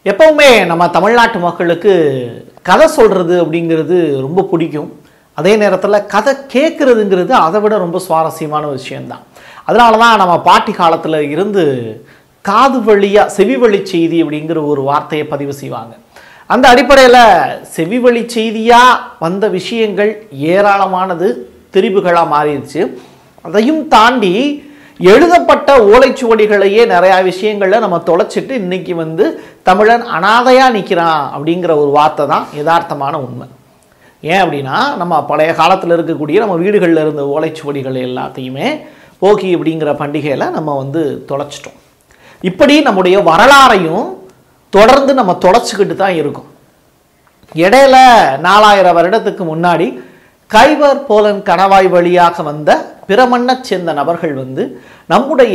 எப்பவுமே நம்ம தமிழ்நாட்டு மக்களுக்கு கதை சொல்கிறது அப்படிங்கிறது ரொம்ப பிடிக்கும் அதே நேரத்தில் கதை கேட்குறதுங்கிறது அதை விட ரொம்ப சுவாரஸ்யமான விஷயம்தான் அதனால தான் நம்ம பாட்டி காலத்தில் இருந்து காது வழியாக செவி வழி செய்தி அப்படிங்கிற ஒரு வார்த்தையை பதிவு செய்வாங்க அந்த அடிப்படையில் செவி வழி செய்தியாக வந்த விஷயங்கள் ஏராளமானது திரிபுகளாக மாறிடுச்சு அதையும் தாண்டி எழுதப்பட்ட ஓலைச்சுவடிகளையே நிறையா விஷயங்களில் நம்ம தொலைச்சிட்டு இன்னைக்கு வந்து தமிழன் அனாதையாக நிற்கிறான் அப்படிங்கிற ஒரு வார்த்தை தான் யதார்த்தமான உண்மை ஏன் அப்படின்னா நம்ம பழைய காலத்தில் இருக்கக்கூடிய நம்ம வீடுகளில் இருந்த ஓலைச்சுவடிகள் எல்லாத்தையுமே போகி அப்படிங்கிற பண்டிகையில் நம்ம வந்து தொலைச்சிட்டோம் இப்படி நம்முடைய வரலாறையும் தொடர்ந்து நம்ம தொலைச்சிக்கிட்டு தான் இருக்கோம் இடையில நாலாயிரம் வருடத்துக்கு முன்னாடி கைவர் போலன் கணவாய் வழியாக வந்த பிறமண்ணச் சேர்ந்த நபர்கள் வந்து நம்முடைய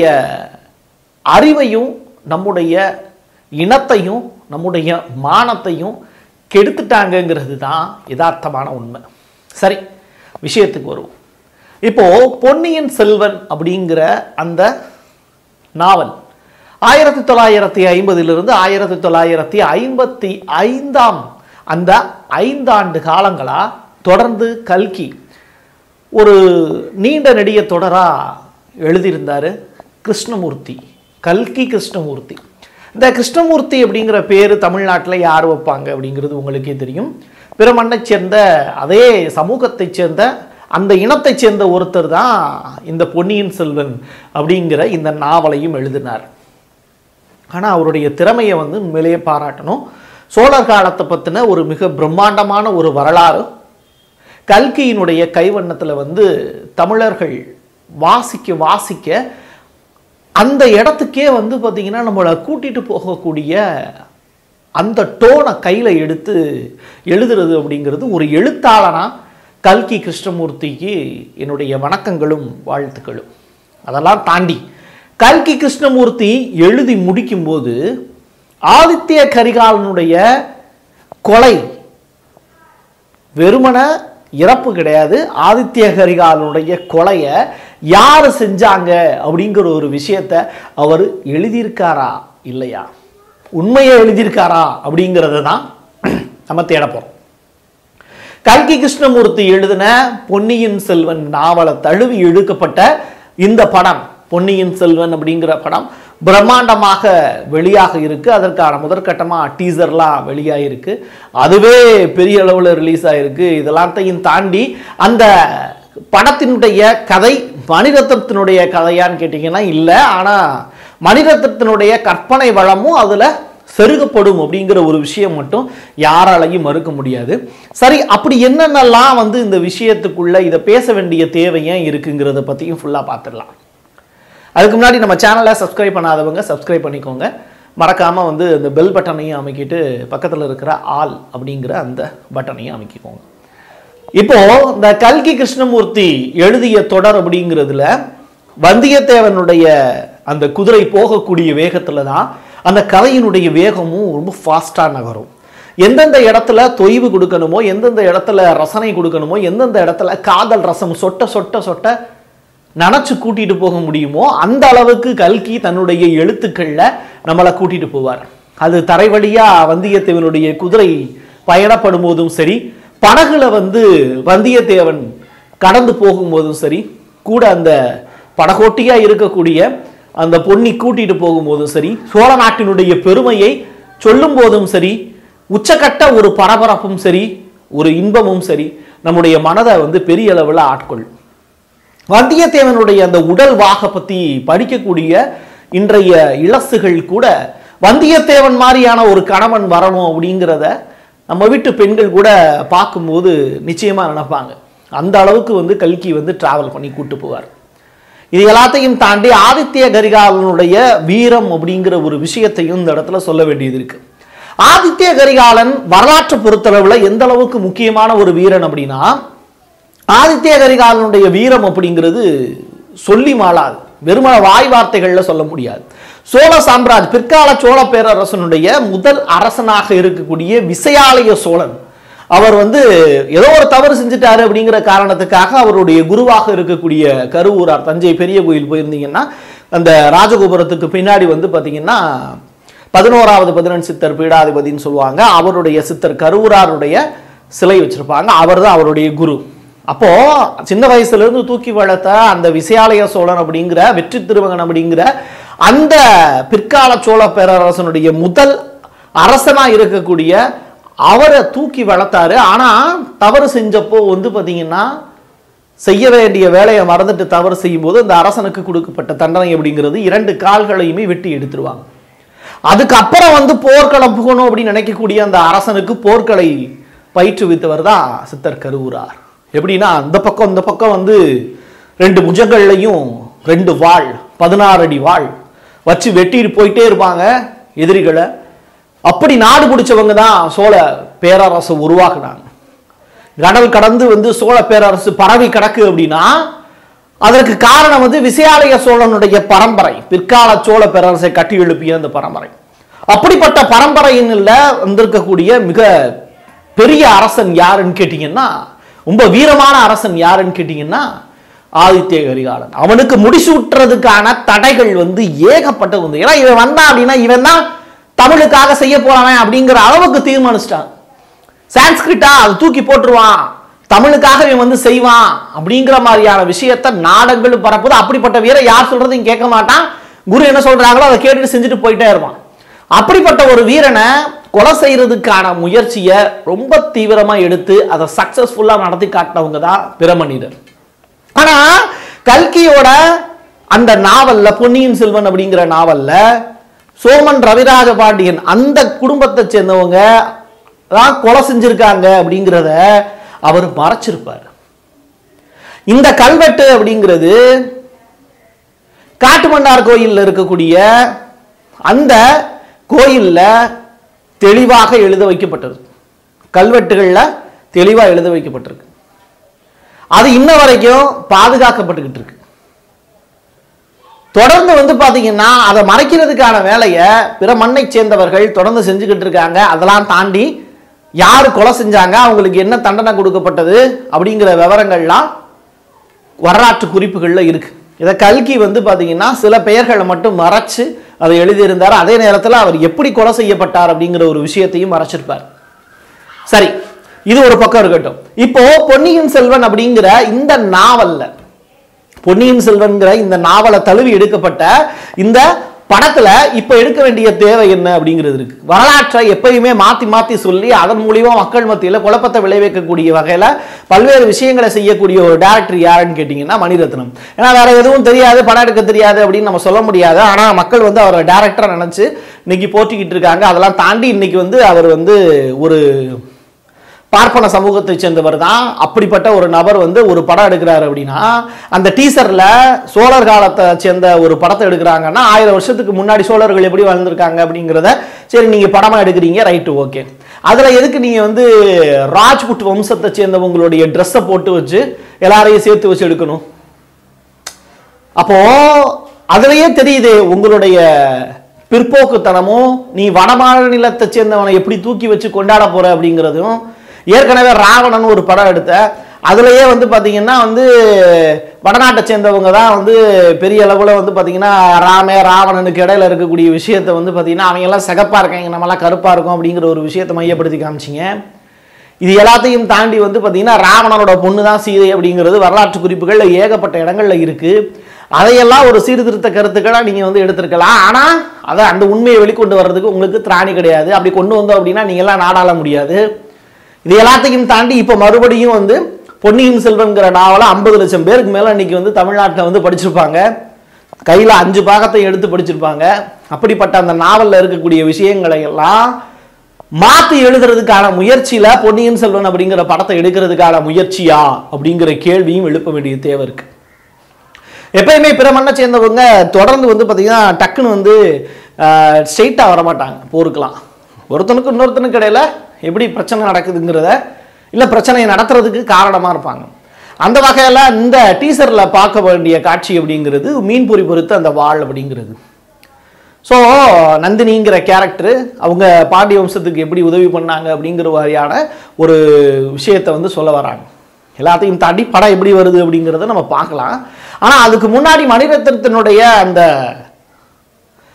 அறிவையும் நம்முடைய இனத்தையும் நம்முடைய மானத்தையும் கெடுத்துட்டாங்கங்கிறது தான் யதார்த்தமான உண்மை சரி விஷயத்துக்கு வருவோம் இப்போ பொன்னியின் செல்வன் அப்படிங்கிற அந்த நாவல் ஆயிரத்தி தொள்ளாயிரத்தி ஐம்பதிலிருந்து ஆயிரத்தி தொள்ளாயிரத்தி ஐம்பத்தி ஐந்தாம் அந்த ஐந்தாண்டு காலங்களா தொடர்ந்து கல்கி ஒரு நீண்ட நெடிய தொடராக எழுதியிருந்தார் கிருஷ்ணமூர்த்தி கல்கி கிருஷ்ணமூர்த்தி இந்த கிருஷ்ணமூர்த்தி அப்படிங்கிற பேர் தமிழ்நாட்டில் யார் வைப்பாங்க அப்படிங்கிறது உங்களுக்கே தெரியும் பிற மண்ணைச் சேர்ந்த அதே சமூகத்தைச் சேர்ந்த அந்த இனத்தைச் சேர்ந்த ஒருத்தர் தான் இந்த பொன்னியின் செல்வன் அப்படிங்கிற இந்த நாவலையும் எழுதினார் ஆனால் அவருடைய திறமையை வந்து உண்மையிலேயே பாராட்டணும் சோழர் காலத்தை பற்றின ஒரு மிக பிரம்மாண்டமான ஒரு வரலாறு கல்கியினுடைய கைவண்ணத்தில் வந்து தமிழர்கள் வாசிக்க வாசிக்க அந்த இடத்துக்கே வந்து பார்த்திங்கன்னா நம்மளை கூட்டிகிட்டு போகக்கூடிய அந்த டோனை கையில் எடுத்து எழுதுறது அப்படிங்கிறது ஒரு எழுத்தாளனாக கல்கி கிருஷ்ணமூர்த்திக்கு என்னுடைய வணக்கங்களும் வாழ்த்துக்களும் அதெல்லாம் தாண்டி கல்கி கிருஷ்ணமூர்த்தி எழுதி முடிக்கும்போது ஆதித்ய கரிகாலனுடைய கொலை வெறுமன இறப்பு கிடையாது ஆதித்ய கரிகாலனுடைய கொலையை யார் செஞ்சாங்க அப்படிங்கிற ஒரு விஷயத்தை அவர் எழுதியிருக்காரா இல்லையா உண்மையை எழுதியிருக்காரா அப்படிங்கிறத தான் நம்ம தேட போகிறோம் கல்கி கிருஷ்ணமூர்த்தி எழுதின பொன்னியின் செல்வன் நாவலை தழுவி இழுக்கப்பட்ட இந்த படம் பொன்னியின் செல்வன் அப்படிங்கிற படம் பிரம்மாண்டமாக வெளியாக இருக்கு அதற்கான முதற்கட்டமாக டீசர்லாம் வெளியாகிருக்கு அதுவே பெரிய அளவில் ரிலீஸ் ஆகிருக்கு இதெல்லாத்தையும் தாண்டி அந்த படத்தினுடைய கதை மணிரத்னத்தினுடைய கதையான்னு கேட்டிங்கன்னா இல்லை ஆனால் மணிரத்னத்தினுடைய கற்பனை வளமும் அதில் செருகப்படும் அப்படிங்கிற ஒரு விஷயம் மட்டும் யாராலையும் மறுக்க முடியாது சரி அப்படி என்னென்னலாம் வந்து இந்த விஷயத்துக்குள்ள இதை பேச வேண்டிய தேவை ஏன் இருக்குங்கிறத பற்றியும் ஃபுல்லாக பார்த்துடலாம் அதுக்கு முன்னாடி நம்ம சேனலை சப்ஸ்கிரைப் பண்ணாதவங்க சப்ஸ்கிரைப் பண்ணிக்கோங்க மறக்காமல் வந்து இந்த பெல் பட்டனையும் அமைக்கிட்டு பக்கத்தில் இருக்கிற ஆல் அப்படிங்கிற அந்த பட்டனையும் அமைக்கிக்கோங்க இப்போ இந்த கல்கி கிருஷ்ணமூர்த்தி எழுதிய தொடர் அப்படிங்கிறதுல வந்தியத்தேவனுடைய அந்த குதிரை போகக்கூடிய வேகத்தில் தான் அந்த கதையினுடைய வேகமும் ரொம்ப ஃபாஸ்ட்டாக நகரும் எந்தெந்த இடத்துல தொய்வு கொடுக்கணுமோ எந்தெந்த இடத்துல ரசனை கொடுக்கணுமோ எந்தெந்த இடத்துல காதல் ரசம் சொட்ட சொட்ட சொட்ட நினச்சி கூட்டிகிட்டு போக முடியுமோ அந்த அளவுக்கு கல்கி தன்னுடைய எழுத்துக்களில் நம்மளை கூட்டிகிட்டு போவார் அது தரை வழியாக வந்தியத்தேவனுடைய குதிரை பயணப்படும் போதும் சரி படகுல வந்து வந்தியத்தேவன் கடந்து போகும்போதும் சரி கூட அந்த படகோட்டியாக இருக்கக்கூடிய அந்த பொன்னி கூட்டிட்டு போகும்போதும் சரி சோழ நாட்டினுடைய பெருமையை சொல்லும் போதும் சரி உச்சக்கட்ட ஒரு பரபரப்பும் சரி ஒரு இன்பமும் சரி நம்முடைய மனதை வந்து பெரிய அளவில் ஆட்கொள்ளும் வந்தியத்தேவனுடைய அந்த உடல் வாக பற்றி படிக்கக்கூடிய இன்றைய இளசுகள் கூட வந்தியத்தேவன் மாதிரியான ஒரு கணவன் வரணும் அப்படிங்கிறத நம்ம வீட்டு பெண்கள் கூட பார்க்கும்போது நிச்சயமாக நினைப்பாங்க அந்த அளவுக்கு வந்து கல்கி வந்து டிராவல் பண்ணி கூட்டு போவார் இது எல்லாத்தையும் தாண்டி ஆதித்ய கரிகாலனுடைய வீரம் அப்படிங்கிற ஒரு விஷயத்தையும் இந்த இடத்துல சொல்ல வேண்டியது இருக்கு ஆதித்ய கரிகாலன் வரலாற்று பொறுத்தளவில் எந்த அளவுக்கு முக்கியமான ஒரு வீரன் அப்படின்னா ஆதித்ய கரிகாலனுடைய வீரம் அப்படிங்கிறது சொல்லி மாளாது வெறுமன வாய் வார்த்தைகளில் சொல்ல முடியாது சோழ சாம்ராஜ் பிற்கால சோழ பேரரசனுடைய முதல் அரசனாக இருக்கக்கூடிய விசயாலய சோழன் அவர் வந்து ஏதோ ஒரு தவறு செஞ்சுட்டாரு அப்படிங்கிற காரணத்துக்காக அவருடைய குருவாக இருக்கக்கூடிய கருவூரார் தஞ்சை பெரிய கோயில் போயிருந்தீங்கன்னா அந்த ராஜகோபுரத்துக்கு பின்னாடி வந்து பார்த்தீங்கன்னா பதினோராவது பதினெண் சித்தர் பீடாதிபதின்னு சொல்லுவாங்க அவருடைய சித்தர் கருவூராருடைய சிலை வச்சிருப்பாங்க அவர் தான் அவருடைய குரு அப்போ சின்ன வயசுல இருந்து தூக்கி வளர்த்த அந்த விசயாலய சோழன் அப்படிங்கிற வெற்றி திருமகன் அப்படிங்கிற அந்த பிற்கால சோழ பேரரசனுடைய முதல் அரசனா இருக்கக்கூடிய அவரை தூக்கி வளர்த்தாரு ஆனா தவறு செஞ்சப்போ வந்து பாத்தீங்கன்னா செய்ய வேண்டிய வேலையை மறந்துட்டு தவறு செய்யும்போது அந்த அரசனுக்கு கொடுக்கப்பட்ட தண்டனை அப்படிங்கிறது இரண்டு கால்களையுமே வெட்டி எடுத்துருவாங்க அதுக்கப்புறம் வந்து போர்க்களம் புகணும் அப்படின்னு நினைக்கக்கூடிய அந்த அரசனுக்கு போர்க்களை பயிற்றுவித்தவர் தான் சித்தர் கருவூரார் எப்படின்னா அந்த பக்கம் இந்த பக்கம் வந்து ரெண்டு புஜங்கள்லையும் ரெண்டு வாள் பதினாறு அடி வாள் வச்சு வெட்டிட்டு போயிட்டே இருப்பாங்க எதிரிகளை அப்படி நாடு பிடிச்சவங்க தான் சோழ பேரரசை உருவாக்குனாங்க கடல் கடந்து வந்து சோழ பேரரசு பரவி கிடக்கு அப்படின்னா அதற்கு காரணம் வந்து விசயாலய சோழனுடைய பரம்பரை பிற்கால சோழ பேரரசை கட்டி எழுப்பிய அந்த பரம்பரை அப்படிப்பட்ட பரம்பரையின்ல வந்திருக்கக்கூடிய மிக பெரிய அரசன் யாருன்னு கேட்டீங்கன்னா ரொம்ப வீரமான அரசன் யாருன்னு கேட்டீங்கன்னா ஆதித்ய கரிகாலன் அவனுக்கு முடிசூட்டுறதுக்கான தடைகள் வந்து ஏகப்பட்ட வந்து ஏன்னா இவன் வந்தான் அப்படின்னா இவன் தான் தமிழுக்காக செய்ய போறவன் அப்படிங்கிற அளவுக்கு தீர்மானிச்சிட்டான் சான்ஸ்கிரிட்டா அது தூக்கி போட்டுருவான் தமிழுக்காக இவன் வந்து செய்வான் அப்படிங்கிற மாதிரியான விஷயத்த நாடங்களும் பரப்புது அப்படிப்பட்ட வீரர் யார் சொல்றதையும் கேட்க மாட்டான் குரு என்ன சொல்றாங்களோ அதை கேட்டுட்டு செஞ்சுட்டு போயிட்டே இருப்பான் அப்படிப்பட்ட ஒரு வீரனை கொலை செய்யறதுக்கான முயற்சியை ரொம்ப தீவிரமா எடுத்து அதை சக்சஸ்ஃபுல்லா நடத்தி காட்டினவங்க தான் பிரமணிதர் ஆனா கல்கியோட அந்த நாவல்ல பொன்னியின் செல்வன் அப்படிங்கிற நாவல்ல சோமன் ரவிராஜ பாண்டியன் அந்த குடும்பத்தை சேர்ந்தவங்க தான் கொலை செஞ்சிருக்காங்க அப்படிங்கிறத அவர் மறைச்சிருப்பார் இந்த கல்வெட்டு அப்படிங்கிறது காட்டுமன்னார் கோயில்ல இருக்கக்கூடிய அந்த கோயில்ல தெளிவாக எழுத வைக்கப்பட்டது கல்வெட்டுகள்ல தெளிவா எழுத வைக்கப்பட்டிருக்கு அது இன்ன வரைக்கும் பாதுகாக்கப்பட்டுக்கிட்டு இருக்கு தொடர்ந்து வந்து பாத்தீங்கன்னா அதை மறைக்கிறதுக்கான வேலையை பிற மண்ணை சேர்ந்தவர்கள் தொடர்ந்து செஞ்சுக்கிட்டு இருக்காங்க அதெல்லாம் தாண்டி யார் கொலை செஞ்சாங்க அவங்களுக்கு என்ன தண்டனை கொடுக்கப்பட்டது அப்படிங்கிற விவரங்கள்லாம் வரலாற்று குறிப்புகள்ல இருக்கு இதை கல்கி வந்து பாத்தீங்கன்னா சில பெயர்களை மட்டும் மறைச்சு அதை எழுதியிருந்தார் அதே நேரத்தில் அவர் எப்படி கொலை செய்யப்பட்டார் அப்படிங்கிற ஒரு விஷயத்தையும் மறைச்சிருப்பார் சரி இது ஒரு பக்கம் இருக்கட்டும் இப்போ பொன்னியின் செல்வன் அப்படிங்கிற இந்த நாவல்ல பொன்னியின் செல்வன்கிற இந்த நாவலை தழுவி எடுக்கப்பட்ட இந்த படத்துல இப்ப எடுக்க வேண்டிய தேவை என்ன அப்படிங்கிறது இருக்கு வரலாற்றை எப்பயுமே மாத்தி மாத்தி சொல்லி அதன் மூலியமா மக்கள் மத்தியில குழப்பத்தை விளைவிக்கக்கூடிய வகையில பல்வேறு விஷயங்களை செய்யக்கூடிய ஒரு டேரக்டர் யாருன்னு கேட்டீங்கன்னா மணிரத்னம் ஏன்னா வேற எதுவும் தெரியாது படம் எடுக்க தெரியாது அப்படின்னு நம்ம சொல்ல முடியாது ஆனா மக்கள் வந்து அவரை டேரக்டரா நினைச்சு இன்னைக்கு போற்றிக்கிட்டு இருக்காங்க அதெல்லாம் தாண்டி இன்னைக்கு வந்து அவர் வந்து ஒரு பார்ப்பன சமூகத்தை சேர்ந்தவர் தான் அப்படிப்பட்ட ஒரு நபர் வந்து ஒரு படம் எடுக்கிறாரு அப்படின்னா அந்த டீசர்ல சோழர் காலத்தை சேர்ந்த ஒரு படத்தை எடுக்கிறாங்கன்னா ஆயிரம் வருஷத்துக்கு முன்னாடி சோழர்கள் எப்படி வாழ்ந்திருக்காங்க அப்படிங்கிறத சரி நீங்க படமா எடுக்கிறீங்க ரைட்டு ஓகே அதுல எதுக்கு நீங்க வந்து ராஜ்புட் வம்சத்தை சேர்ந்தவங்களுடைய ட்ரெஸ்ஸை போட்டு வச்சு எல்லாரையும் சேர்த்து வச்சு எடுக்கணும் அப்போ அதுலயே தெரியுது உங்களுடைய பிற்போக்குத்தனமும் நீ வடமாநிலத்தை சேர்ந்தவனை எப்படி தூக்கி வச்சு கொண்டாட போற அப்படிங்கிறதும் ஏற்கனவே ராவணன் ஒரு படம் எடுத்த அதுலயே வந்து பாத்தீங்கன்னா வந்து வடநாட்டை சேர்ந்தவங்க தான் வந்து பெரிய அளவுல வந்து பாத்தீங்கன்னா ராமே ராவணனுக்கு இடையில இருக்கக்கூடிய விஷயத்தை வந்து பாத்தீங்கன்னா அவங்க எல்லாம் சிகப்பா இருக்காங்க நம்மலாம் கருப்பா இருக்கும் அப்படிங்கிற ஒரு விஷயத்தை மையப்படுத்தி காமிச்சிங்க இது எல்லாத்தையும் தாண்டி வந்து பார்த்தீங்கன்னா ராவணனோட பொண்ணு தான் சீதை அப்படிங்கிறது வரலாற்று குறிப்புகளில் ஏகப்பட்ட இடங்கள்ல இருக்கு அதையெல்லாம் ஒரு சீர்திருத்த கருத்துக்களா நீங்க வந்து எடுத்திருக்கலாம் ஆனா அதை அந்த உண்மையை வெளிக்கொண்டு வர்றதுக்கு உங்களுக்கு திராணி கிடையாது அப்படி கொண்டு வந்தோம் அப்படின்னா நீங்க எல்லாம் நாடாள முடியாது இது எல்லாத்தையும் தாண்டி இப்போ மறுபடியும் வந்து பொன்னியின் செல்வன்கிற நாவலை ஐம்பது லட்சம் பேருக்கு மேல இன்னைக்கு வந்து தமிழ்நாட்டில் வந்து படிச்சிருப்பாங்க கையில அஞ்சு பாகத்தை எடுத்து படிச்சிருப்பாங்க அப்படிப்பட்ட அந்த நாவல்ல இருக்கக்கூடிய விஷயங்களை எல்லாம் மாத்தி எழுதுறதுக்கான முயற்சியில பொன்னியின் செல்வன் அப்படிங்கிற படத்தை எடுக்கிறதுக்கான முயற்சியா அப்படிங்கிற கேள்வியும் எழுப்ப வேண்டிய தேவை இருக்கு எப்பயுமே பிற மண்ணை சேர்ந்தவங்க தொடர்ந்து வந்து பார்த்தீங்கன்னா டக்குன்னு வந்து ஸ்ட்ரெயிட்டாக வரமாட்டாங்க போருக்கலாம் ஒருத்தனுக்கு இன்னொருத்தனுக்கு இடையில எப்படி பிரச்சனை நடக்குதுங்கிறத இல்லை பிரச்சனையை நடத்துறதுக்கு காரணமாக இருப்பாங்க அந்த வகையில் இந்த டீசரில் பார்க்க வேண்டிய காட்சி அப்படிங்கிறது மீன் பொறி பொறுத்து அந்த வாள் அப்படிங்கிறது ஸோ நந்தினிங்கிற கேரக்டர் அவங்க பாண்டிய வம்சத்துக்கு எப்படி உதவி பண்ணாங்க அப்படிங்கிற மாதிரியான ஒரு விஷயத்தை வந்து சொல்ல வராங்க எல்லாத்தையும் தாண்டி படம் எப்படி வருது அப்படிங்கிறத நம்ம பார்க்கலாம் ஆனால் அதுக்கு முன்னாடி மணிரத்னத்தினுடைய அந்த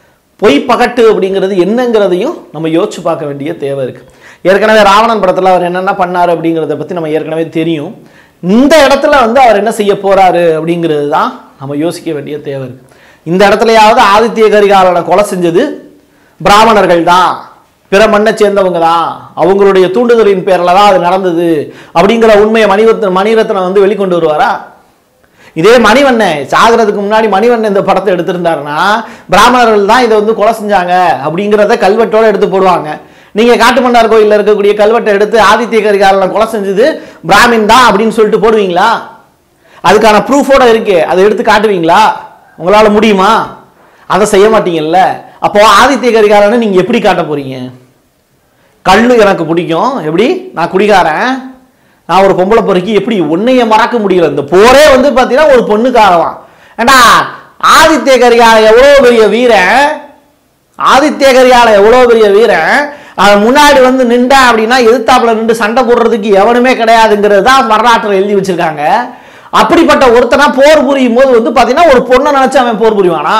பொய் பகட்டு அப்படிங்கிறது என்னங்கிறதையும் நம்ம யோசிச்சு பார்க்க வேண்டிய தேவை இருக்கு ஏற்கனவே ராவணன் படத்துல அவர் என்னென்ன பண்ணாரு அப்படிங்கிறத பத்தி நம்ம ஏற்கனவே தெரியும் இந்த இடத்துல வந்து அவர் என்ன செய்ய போறாரு அப்படிங்கிறது தான் நம்ம யோசிக்க வேண்டிய தேவை இருக்கு இந்த இடத்துலயாவது ஆதித்ய கரிகாலனை கொலை செஞ்சது பிராமணர்கள் தான் பிற மண்ணை சேர்ந்தவங்க தான் அவங்களுடைய தூண்டுதலின் பேரில் தான் அது நடந்தது அப்படிங்கிற உண்மையை மணிரத்ன மணிரத்னம் வந்து வெளிக்கொண்டு வருவாரா இதே மணிவண்ணன் சாகிறதுக்கு முன்னாடி மணிவண்ணன் இந்த படத்தை எடுத்திருந்தாருன்னா பிராமணர்கள் தான் இதை வந்து கொலை செஞ்சாங்க அப்படிங்கிறத கல்வெட்டோட எடுத்து போடுவாங்க நீங்க காட்டுமன்னார் கோயில்ல இருக்கக்கூடிய கல்வெட்டை எடுத்து ஆதித்ய கரிகாலனை கொலை செஞ்சது பிராமின் தான் அப்படின்னு சொல்லிட்டு போடுவீங்களா அதுக்கான ப்ரூஃபோட இருக்கு அதை எடுத்து காட்டுவீங்களா உங்களால முடியுமா அதை செய்ய மாட்டீங்கல்ல அப்போ ஆதித்ய கரிகாலனை நீங்க எப்படி காட்ட போறீங்க கல்லு எனக்கு பிடிக்கும் எப்படி நான் குடிகாரன் நான் ஒரு பொம்பளை பொறுக்கி எப்படி உன்னைய மறக்க முடியல இந்த போரே வந்து பார்த்தீங்கன்னா ஒரு பொண்ணுக்காரலாம் ஏண்டா ஆதித்ய கரிகாலன் எவ்வளோ பெரிய வீரன் ஆதித்ய கரிகாலன் எவ்வளோ பெரிய வீரன் அவன் முன்னாடி வந்து நின்றான் அப்படின்னா எதிர்த்தாப்புல நின்று சண்டை போடுறதுக்கு எவனுமே கிடையாதுங்கிறது தான் வரலாற்றில் எழுதி வச்சிருக்காங்க அப்படிப்பட்ட ஒருத்தனா போர் புரியும் போது வந்து பார்த்தீங்கன்னா ஒரு பொண்ணை நினைச்சு அவன் போர் புரிவானா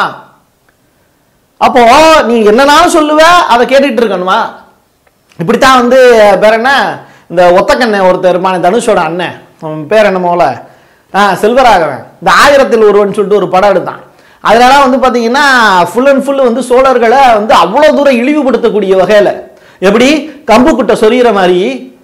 அப்போ நீ என்னனாலும் சொல்லுவ அதை கேட்டுட்டு இருக்கணுமா இப்படித்தான் வந்து பேர் என்ன இந்த ஒத்தக்கண்ணன் ஒருத்தர் இருப்பானே தனுஷோட அண்ணன் அவன் பேர் என்ன போல ஆ செல்வராகவன் இந்த ஆயிரத்தில் ஒருவன் சொல்லிட்டு ஒரு படம் எடுத்தான் அதனால வந்து பார்த்தீங்கன்னா ஃபுல் அண்ட் ஃபுல் வந்து சோழர்களை வந்து அவ்வளோ தூரம் இழிவுபடுத்தக்கூடிய வகையில் எப்படி கம்பு குட்டை சொரியிற மாதிரி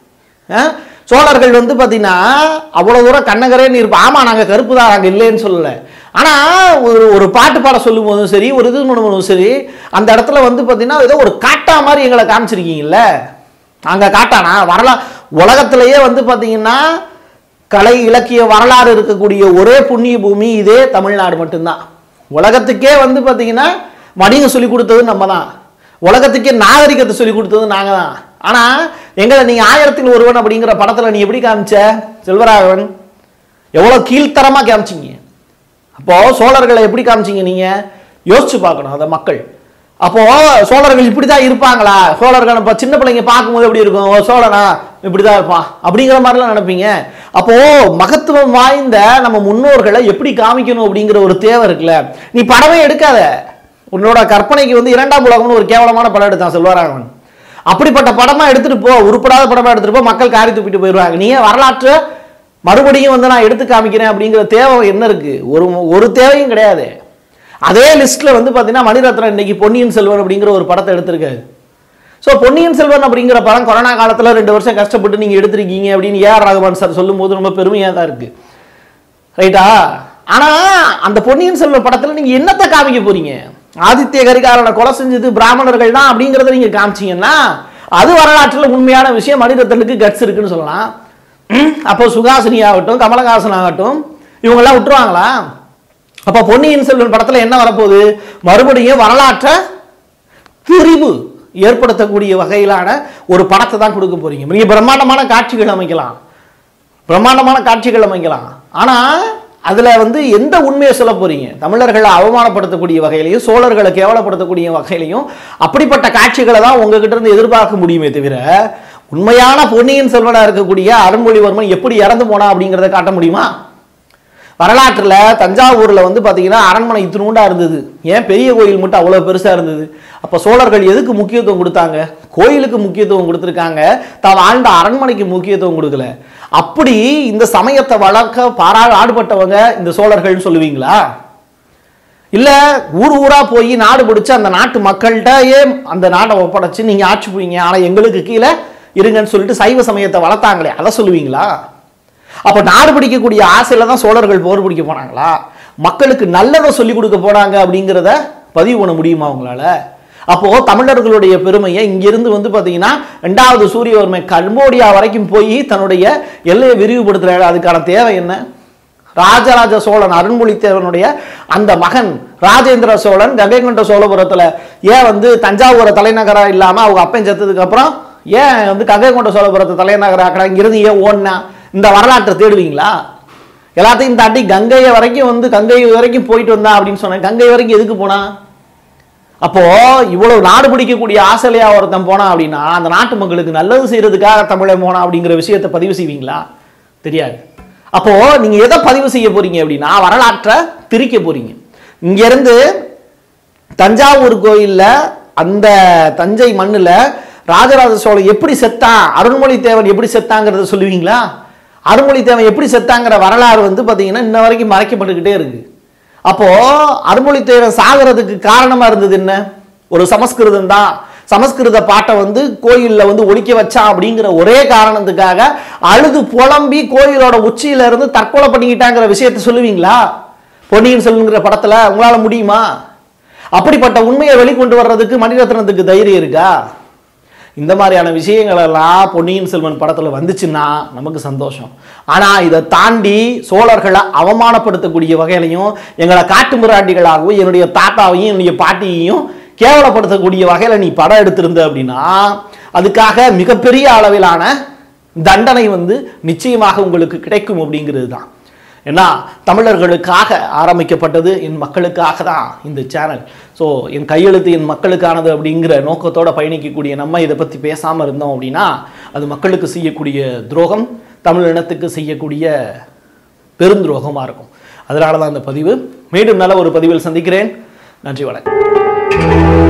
ஆ? சோழர்கள் வந்து பார்த்தீங்கன்னா அவ்வளோ தூரம் கண்ணகரேன்னு இருப்போம் ஆமாம் நாங்கள் கருப்பு தான் நாங்கள் இல்லைன்னு சொல்லலை ஆனால் ஒரு ஒரு பாட்டு பாட சொல்லும் போதும் சரி ஒரு இது பண்ணும்போதும் சரி அந்த இடத்துல வந்து பார்த்தீங்கன்னா ஏதோ ஒரு காட்டா மாதிரி எங்களை காமிச்சிருக்கீங்கல்ல நாங்கள் காட்டானா வரலா உலகத்திலேயே வந்து பார்த்தீங்கன்னா கலை இலக்கிய வரலாறு இருக்கக்கூடிய ஒரே புண்ணிய பூமி இதே தமிழ்நாடு மட்டும்தான் உலகத்துக்கே வந்து பார்த்தீங்கன்னா மடிங்க சொல்லி கொடுத்தது நம்ம தான் உலகத்துக்கே நாகரிகத்தை சொல்லி கொடுத்தது நாங்கள் தான் ஆனால் எங்களை நீங்கள் ஆயிரத்தில் ஒருவன் அப்படிங்கிற படத்தில் நீ எப்படி காமிச்ச செல்வராகவன் எவ்வளோ கீழ்த்தரமாக காமிச்சிங்க அப்போ சோழர்களை எப்படி காமிச்சீங்க நீங்க யோசிச்சு பார்க்கணும் அந்த மக்கள் அப்போ சோழர்கள் இப்படி தான் இருப்பாங்களா சோழர்கள் இப்போ சின்ன பிள்ளைங்க பார்க்கும்போது எப்படி இருக்கும் ஓ சோழனா இப்படி தான் இருப்பான் அப்படிங்கிற மாதிரிலாம் நினைப்பீங்க அப்போ மகத்துவம் வாய்ந்த நம்ம முன்னோர்களை எப்படி காமிக்கணும் அப்படிங்கிற ஒரு தேவை இருக்குல்ல நீ படமே எடுக்காத உன்னோட கற்பனைக்கு வந்து இரண்டாம் உலகம்னு ஒரு கேவலமான படம் எடுத்தான் செல்வராகவன் அப்படிப்பட்ட படமா எடுத்துட்டு போ உருப்படாத படமா எடுத்துட்டு போ மக்கள் காரி துப்பிட்டு போயிடுவாங்க நீ ஏன் வரலாற்று மறுபடியும் வந்து நான் எடுத்து காமிக்கிறேன் அப்படிங்கிற தேவை என்ன இருக்கு ஒரு ஒரு தேவையும் கிடையாது அதே லிஸ்ட்ல வந்து பார்த்தீங்கன்னா மணிரத்னம் இன்னைக்கு பொன்னியின் செல்வன் அப்படிங்கிற ஒரு படத்தை எடுத்திருக்காரு ஸோ பொன்னியின் செல்வன் அப்படிங்கிற படம் கொரோனா காலத்தில் ரெண்டு வருஷம் கஷ்டப்பட்டு நீங்கள் எடுத்திருக்கீங்க அப்படின்னு ஏஆர் ராகவன் சார் சொல்லும்போது ரொம்ப பெருமையாக தான் இருக்கு ரைட்டா ஆனா அந்த பொன்னியின் செல்வன் படத்துல நீங்க என்னத்தை காமிக்க போறீங்க ஆதித்ய கரிகாலனை கொலை செஞ்சது பிராமணர்கள் தான் அப்படிங்கறத நீங்க காமிச்சீங்கன்னா அது வரலாற்றுல உண்மையான விஷயம் மணிரத்னுக்கு கட்ஸ் இருக்குன்னு சொல்லலாம் ம், அப்போ சுகாசினி ஆகட்டும் கமலஹாசன் ஆகட்டும் இவங்கெல்லாம் விட்டுருவாங்களா அப்போ பொன்னியின் செல்வன் படத்துல என்ன வரப்போகுது மறுபடியும் வரலாற்றை திரிவு ஏற்படுத்தக்கூடிய வகையிலான ஒரு படத்தை தான் கொடுக்க போறீங்க நீங்க பிரம்மாண்டமான காட்சிகள் அமைக்கலாம் பிரம்மாண்டமான காட்சிகள் அமைக்கலாம் ஆனா அதுல வந்து எந்த உண்மையை சொல்ல போறீங்க தமிழர்களை அவமானப்படுத்தக்கூடிய வகையிலையும் சோழர்களை கேவலப்படுத்தக்கூடிய வகையிலையும் அப்படிப்பட்ட காட்சிகளை தான் உங்ககிட்ட இருந்து எதிர்பார்க்க முடியுமே தவிர உண்மையான பொன்னியின் செல்வனா இருக்கக்கூடிய அருண்மொழிவர்மன் எப்படி இறந்து போனா அப்படிங்கிறத காட்ட முடியுமா வரலாற்றுல தஞ்சாவூர்ல வந்து பாத்தீங்கன்னா அரண்மனை இத்தினூண்டா இருந்தது ஏன் பெரிய கோயில் மட்டும் அவ்வளவு பெருசா இருந்தது அப்ப சோழர்கள் எதுக்கு முக்கியத்துவம் கொடுத்தாங்க கோயிலுக்கு முக்கியத்துவம் கொடுத்துருக்காங்க தான் வாழ்ந்த அரண்மனைக்கு முக்கியத்துவம் கொடுக்கல அப்படி இந்த சமயத்தை வளர்க்க பாரா ஆடுபட்டவங்க இந்த சோழர்கள்னு சொல்லுவீங்களா இல்ல ஊர் ஊரா போய் நாடு பிடிச்சு அந்த நாட்டு மக்கள்கிட்டயே அந்த நாட்டை ஒப்படைச்சு நீங்க ஆட்சி புரிங்க ஆனா எங்களுக்கு கீழே இருங்கன்னு சொல்லிட்டு சைவ சமயத்தை வளர்த்தாங்களே அதை சொல்லுவீங்களா அப்ப நாடு பிடிக்கக்கூடிய ஆசையில தான் சோழர்கள் போர் பிடிக்க போனாங்களா மக்களுக்கு நல்லதை சொல்லி கொடுக்க போனாங்க அப்படிங்கிறத பதிவு பண்ண முடியுமா அவங்களால அப்போ தமிழர்களுடைய பெருமையை இங்கிருந்து வந்து பாத்தீங்கன்னா ரெண்டாவது சூரியவர்மன் கம்போடியா வரைக்கும் போய் தன்னுடைய எல்லையை விரிவுபடுத்துற அதுக்கான தேவை என்ன ராஜராஜ சோழன் அருண்மொழித்தேவனுடைய அந்த மகன் ராஜேந்திர சோழன் கங்கை கொண்ட சோழபுரத்துல ஏன் வந்து தஞ்சாவூரை தலைநகரா இல்லாம அவங்க அப்பன் செத்ததுக்கு அப்புறம் ஏன் வந்து கங்கை கொண்ட சோழபுரத்தை தலைநகரா ஆக்கடா இங்கிருந்து ஏன் ஓடினா இந்த வரலாற்றை தேடுவீங்களா எல்லாத்தையும் தாண்டி கங்கையை வரைக்கும் வந்து கங்கை வரைக்கும் போயிட்டு வந்தா அப்படின்னு சொன்னேன் கங்கை வரைக்கும் எதுக்கு போனா அப்போ இவ்வளவு நாடு பிடிக்கக்கூடிய ஆசையா ஒருத்தன் போனா அப்படின்னா அந்த நாட்டு மக்களுக்கு நல்லது செய்யறதுக்காக தமிழன் போனா அப்படிங்கிற விஷயத்தை பதிவு செய்வீங்களா தெரியாது அப்போ நீங்க எதை பதிவு செய்ய போறீங்க அப்படின்னா வரலாற்றை திரிக்க போறீங்க இங்க இருந்து தஞ்சாவூர் கோயில்ல அந்த தஞ்சை மண்ணுல ராஜராஜ சோழன் எப்படி செத்தான் அருள்மொழித்தேவன் எப்படி செத்தாங்கிறத சொல்லுவீங்களா அருள்மொழித்தேவன் எப்படி செத்தாங்கிற வரலாறு வந்து பார்த்தீங்கன்னா இன்ன வரைக்கும் மறைக்கப்பட்டுக்கிட்டே இருக்கு அப்போ அருள்மொழித்தேவன் சாகிறதுக்கு காரணமா இருந்தது என்ன ஒரு சமஸ்கிருதம் தான் சமஸ்கிருத பாட்டை வந்து கோயில்ல வந்து ஒழிக்க வச்சான் அப்படிங்கிற ஒரே காரணத்துக்காக அழுது புலம்பி கோயிலோட உச்சியில இருந்து தற்கொலை பண்ணிக்கிட்டாங்கிற விஷயத்தை சொல்லுவீங்களா பொன்னியின் செல்வன்கிற படத்துல உங்களால முடியுமா அப்படிப்பட்ட உண்மையை வெளிக்கொண்டு வர்றதுக்கு மணிரத்னத்துக்கு தைரியம் இருக்கா இந்த மாதிரியான விஷயங்கள் எல்லாம் பொன்னியின் செல்வன் படத்துல வந்துச்சுன்னா நமக்கு சந்தோஷம் ஆனா இதை தாண்டி சோழர்களை அவமானப்படுத்தக்கூடிய வகையிலையும் எங்களை காட்டு மிராண்டிகளாகவும் என்னுடைய தாத்தாவையும் என்னுடைய பாட்டியையும் கேவலப்படுத்தக்கூடிய வகையில நீ படம் எடுத்திருந்த அப்படின்னா அதுக்காக மிகப்பெரிய அளவிலான தண்டனை வந்து நிச்சயமாக உங்களுக்கு கிடைக்கும் அப்படிங்கிறது தான் ஏன்னா தமிழர்களுக்காக ஆரம்பிக்கப்பட்டது என் மக்களுக்காக தான் இந்த சேனல் ஸோ என் கையெழுத்து என் மக்களுக்கானது அப்படிங்கிற நோக்கத்தோட பயணிக்கக்கூடிய நம்ம இதை பற்றி பேசாமல் இருந்தோம் அப்படின்னா அது மக்களுக்கு செய்யக்கூடிய துரோகம் தமிழ் இனத்துக்கு செய்யக்கூடிய பெருந்துரோகமாக இருக்கும் அதனால தான் இந்த பதிவு மீண்டும் நல்ல ஒரு பதிவில் சந்திக்கிறேன் நன்றி வணக்கம்